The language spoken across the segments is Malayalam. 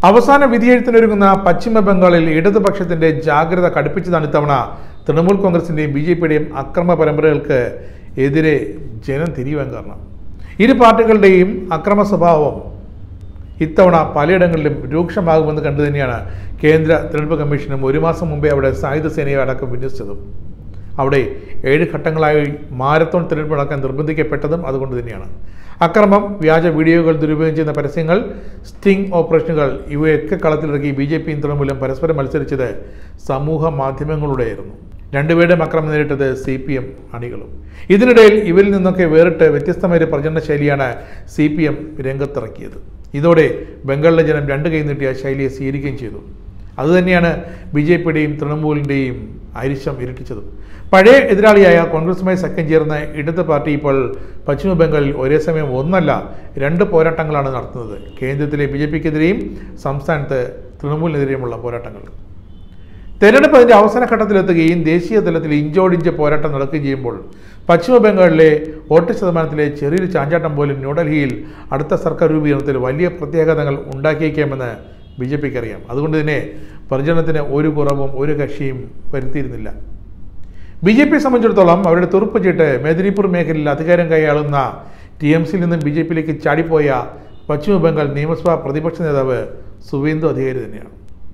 അവസാന വിധിയെഴുത്തിനൊരുങ്ങുന്ന പശ്ചിമ ബംഗാളിൽ ഇടതുപക്ഷത്തിന്റെ ജാഗ്രത കടുപ്പിച്ചതാണ് ഇത്തവണ തൃണമൂൽ കോൺഗ്രസിന്റെയും ബി ജെ പിയുടെയും അക്രമ പരമ്പരകൾക്ക് എതിരെ ജനം തിരിയുവാൻ കാരണം ഇരു പാർട്ടികളുടെയും അക്രമ സ്വഭാവം ഇത്തവണ പലയിടങ്ങളിലും രൂക്ഷമാകുമെന്ന് കണ്ടു തന്നെയാണ് കേന്ദ്ര തിരഞ്ഞെടുപ്പ് കമ്മീഷനും ഒരു മാസം മുമ്പേ അവിടെ സായുധ സേനയെ അടക്കം വിന്യസിച്ചതും അവിടെ ഏഴ് ഘട്ടങ്ങളായി മാരത്തോൺ തിരഞ്ഞെടുപ്പ് നടക്കാൻ നിർബന്ധിക്കപ്പെട്ടതും അതുകൊണ്ട് തന്നെയാണ് അക്രമം വ്യാജ വീഡിയോകൾ ദുരുപയോഗം ചെയ്യുന്ന പരസ്യങ്ങൾ സ്റ്റിംഗ് ഓപ്പറേഷനുകൾ ഇവയൊക്കെ കളത്തിലിറക്കി ബി ജെ പിയും തൃണമൂലം പരസ്പരം മത്സരിച്ചത് സമൂഹ മാധ്യമങ്ങളുടെയായിരുന്നു രണ്ടുപേരുടെയും അക്രമം നേരിട്ടത് സി പി എം അണികളും ഇതിനിടയിൽ ഇവരിൽ നിന്നൊക്കെ വേറിട്ട് വ്യത്യസ്തമായ ഒരു പ്രചരണ ശൈലിയാണ് സി പി എം രംഗത്തിറക്കിയത് ഇതോടെ ബംഗാളിലെ ജനം രണ്ട് കൈ നീട്ടിയ ശൈലിയെ സ്വീകരിക്കുകയും ചെയ്തു അതുതന്നെയാണ് ബി ജെ പിയുടെയും തൃണമൂലിൻ്റെയും അരിശം ഇരട്ടിച്ചതും പഴയ എതിരാളിയായ കോൺഗ്രസുമായി സഖ്യം ചേർന്ന ഇടത് പാർട്ടി ഇപ്പോൾ പശ്ചിമ ബംഗാളിൽ ഒരേ സമയം ഒന്നല്ല രണ്ട് പോരാട്ടങ്ങളാണ് നടത്തുന്നത് കേന്ദ്രത്തിലെ ബി ജെ പിക്കെതിരെയും സംസ്ഥാനത്ത് തൃണമൂലിനെതിരെയുമുള്ള പോരാട്ടങ്ങൾ തെരഞ്ഞെടുപ്പ് അതിൻ്റെ അവസാന ഘട്ടത്തിലെത്തുകയും ദേശീയ തലത്തിൽ ഇഞ്ചോടിഞ്ച് പോരാട്ടം നടക്കുകയും ചെയ്യുമ്പോൾ പശ്ചിമ ബംഗാളിലെ വോട്ട് ശതമാനത്തിലെ ചെറിയൊരു ചാഞ്ചാട്ടം പോലും ന്യൂഡൽഹിയിൽ അടുത്ത സർക്കാർ രൂപീകരണത്തിൽ വലിയ പ്രത്യാഘാതങ്ങൾ ഉണ്ടാക്കിയേക്കാമെന്ന് ബി ജെ പിക്ക് അറിയാം അതുകൊണ്ട് തന്നെ പ്രചരണത്തിന് ഒരു കുറവും ഒരു കക്ഷിയും വരുത്തിയിരുന്നില്ല ബി ജെ പിയെ സംബന്ധിച്ചിടത്തോളം അവരുടെ തുറുപ്പ് ചീട്ട് മേദിനിപൂർ മേഖലയിൽ അധികാരം കൈയാളുന്ന ടി എം സിയിൽ നിന്നും ബി ജെ പിയിലേക്ക് ചാടിപ്പോയ പശ്ചിമ ബംഗാൾ നിയമസഭാ പ്രതിപക്ഷ നേതാവ് സുവേന്ദു അധികാരി തന്നെയാണ്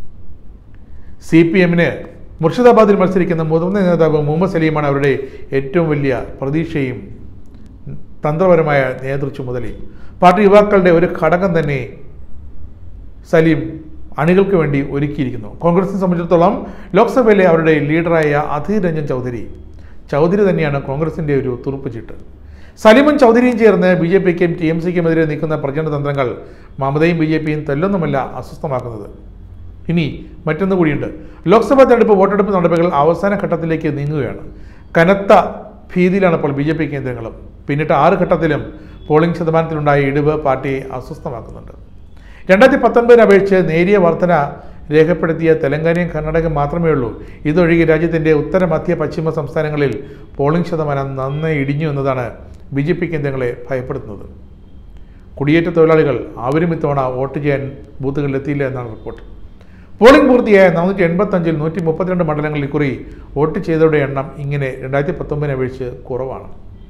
സി പി എമ്മിന് മുർഷിദാബാദിൽ മത്സരിക്കുന്ന മുതിർന്ന നേതാവ് മുഹമ്മദ് സലീമാണ് അവരുടെ ഏറ്റവും വലിയ പ്രതീക്ഷയും തന്ത്രപരമായ നേതൃചുമതലയും പാർട്ടി യുവാക്കളുടെ ഒരു ഘടകം തന്നെ സലീം അണികൾക്ക് വേണ്ടി ഒരുക്കിയിരിക്കുന്നു കോൺഗ്രസിനെ സംബന്ധിച്ചിടത്തോളം ലോക്സഭയിലെ അവരുടെ ലീഡറായ അധീർ രഞ്ജൻ ചൗധരി ചൗധരി തന്നെയാണ് കോൺഗ്രസിൻ്റെ ഒരു തുറുപ്പ് ചീട്ട് സലീമും ചൗധരിയും ചേർന്ന് ബി ജെ പിക്കും ടി എം സിക്കുമെതിരെ നീക്കുന്ന പ്രചരണ തന്ത്രങ്ങൾ മമതയും ബി ജെ പിയും തെല്ലൊന്നുമല്ല അസ്വസ്ഥമാക്കുന്നത് ഇനി മറ്റൊന്നു കൂടിയുണ്ട് ലോക്സഭാ തെരഞ്ഞെടുപ്പ് വോട്ടെടുപ്പ് നടപടികൾ അവസാന ഘട്ടത്തിലേക്ക് നീങ്ങുകയാണ് കനത്ത ഭീതിയിലാണ് ഇപ്പോൾ ബി ജെ പി കേന്ദ്രങ്ങളും പിന്നിട്ട് ആറ് ഘട്ടത്തിലും പോളിംഗ് ശതമാനത്തിലുണ്ടായ ഇടിവ് പാർട്ടിയെ അസ്വസ്ഥമാക്കുന്നുണ്ട് രണ്ടായിരത്തി പത്തൊൻപതിനെ അപേക്ഷിച്ച് നേരിയ വർധന രേഖപ്പെടുത്തിയ തെലങ്കാനയും കർണാടകയും മാത്രമേ ഉള്ളൂ ഇതൊഴികെ രാജ്യത്തിൻ്റെ ഉത്തര മധ്യ പശ്ചിമ സംസ്ഥാനങ്ങളിൽ പോളിംഗ് ശതമാനം നന്നായി ഇടിഞ്ഞു എന്നതാണ് ബി ജെ പി കേന്ദ്രങ്ങളെ ഭയപ്പെടുത്തുന്നത് കുടിയേറ്റ തൊഴിലാളികൾ അവരും ഇത്തവണ വോട്ട് ചെയ്യാൻ ബൂത്തുകളിൽ എത്തിയില്ല എന്നാണ് റിപ്പോർട്ട് പോളിംഗ് പൂർത്തിയായ നാനൂറ്റി എൺപത്തഞ്ചിൽ നൂറ്റി മുപ്പത്തിരണ്ട് മണ്ഡലങ്ങളിൽ കുറി വോട്ട് ചെയ്തവരുടെ എണ്ണം ഇങ്ങനെ രണ്ടായിരത്തി പത്തൊമ്പതിനെ അപേക്ഷിച്ച് കുറവാണ്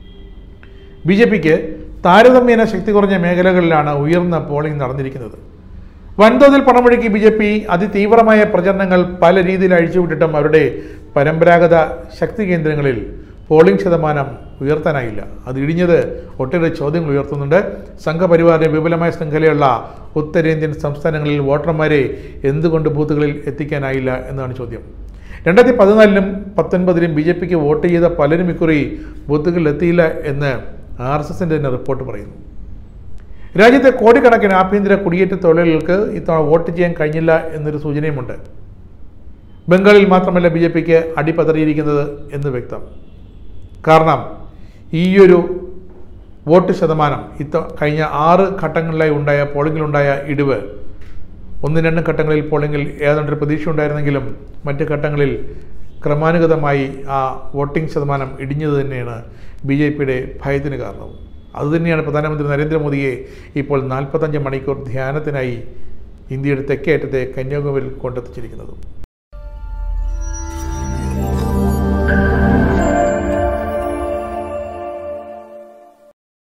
ബി ജെ പിക്ക് താരതമ്യേന ശക്തി കുറഞ്ഞ മേഖലകളിലാണ് ഉയർന്ന പോളിംഗ് നടന്നിരിക്കുന്നത് വൻതോതിൽ പണമൊഴുക്കി ബി ജെ പി അതിതീവ്രമായ പ്രചരണങ്ങൾ പല രീതിയിൽ അഴിച്ചുവിട്ടിട്ടും അവരുടെ പരമ്പരാഗത ശക്തി കേന്ദ്രങ്ങളിൽ പോളിംഗ് ശതമാനം ഉയർത്താനായില്ല അത് ഇടിഞ്ഞത് ഒട്ടേറെ ചോദ്യങ്ങൾ ഉയർത്തുന്നുണ്ട് സംഘപരിവാറിന്റെ വിപുലമായ ശൃംഖലയുള്ള ഉത്തരേന്ത്യൻ സംസ്ഥാനങ്ങളിൽ വോട്ടർമാരെ എന്തുകൊണ്ട് ബൂത്തുകളിൽ എത്തിക്കാനായില്ല എന്നാണ് ചോദ്യം രണ്ടായിരത്തി പതിനാലിലും പത്തൊൻപതിലും ബി ജെ പിക്ക് വോട്ട് ചെയ്ത പലരും ഇക്കുറി ബൂത്തുകളിൽ എത്തിയില്ല എന്ന് ആർ എസ് എസിൻ്റെ തന്നെ റിപ്പോർട്ട് പറയുന്നു രാജ്യത്തെ കോടിക്കണക്കിന് ആഭ്യന്തര കുടിയേറ്റ തൊഴിലാളികൾക്ക് ഇത്തവണ വോട്ട് ചെയ്യാൻ കഴിഞ്ഞില്ല എന്നൊരു സൂചനയുമുണ്ട് ബംഗാളിൽ മാത്രമല്ല ബി ജെ പിക്ക് അടിപതറിയിരിക്കുന്നത് എന്ന് വ്യക്തം കാരണം ഈയൊരു വോട്ട് ശതമാനം ഇത്ത കഴിഞ്ഞ ആറ് ഘട്ടങ്ങളിലായി ഉണ്ടായ പോളിംഗിലുണ്ടായ ഇടിവ് ഒന്നും രണ്ടും ഘട്ടങ്ങളിൽ പോളിംഗിൽ ഏതാണ്ടൊരു പ്രതീക്ഷ ഉണ്ടായിരുന്നെങ്കിലും മറ്റ് ഘട്ടങ്ങളിൽ ക്രമാനുഗതമായി ആ വോട്ടിംഗ് ശതമാനം ഇടിഞ്ഞത് തന്നെയാണ് ബി ജെ പിയുടെ ഭയത്തിന് കാരണവും അതുതന്നെയാണ് പ്രധാനമന്ത്രി നരേന്ദ്രമോദിയെ ഇപ്പോൾ നാൽപ്പത്തഞ്ച് മണിക്കൂർ ധ്യാനത്തിനായി ഇന്ത്യയുടെ തെക്കേയറ്റത്തെ കന്യാകുമാരിയിൽ കൊണ്ടെത്തിച്ചിരിക്കുന്നത്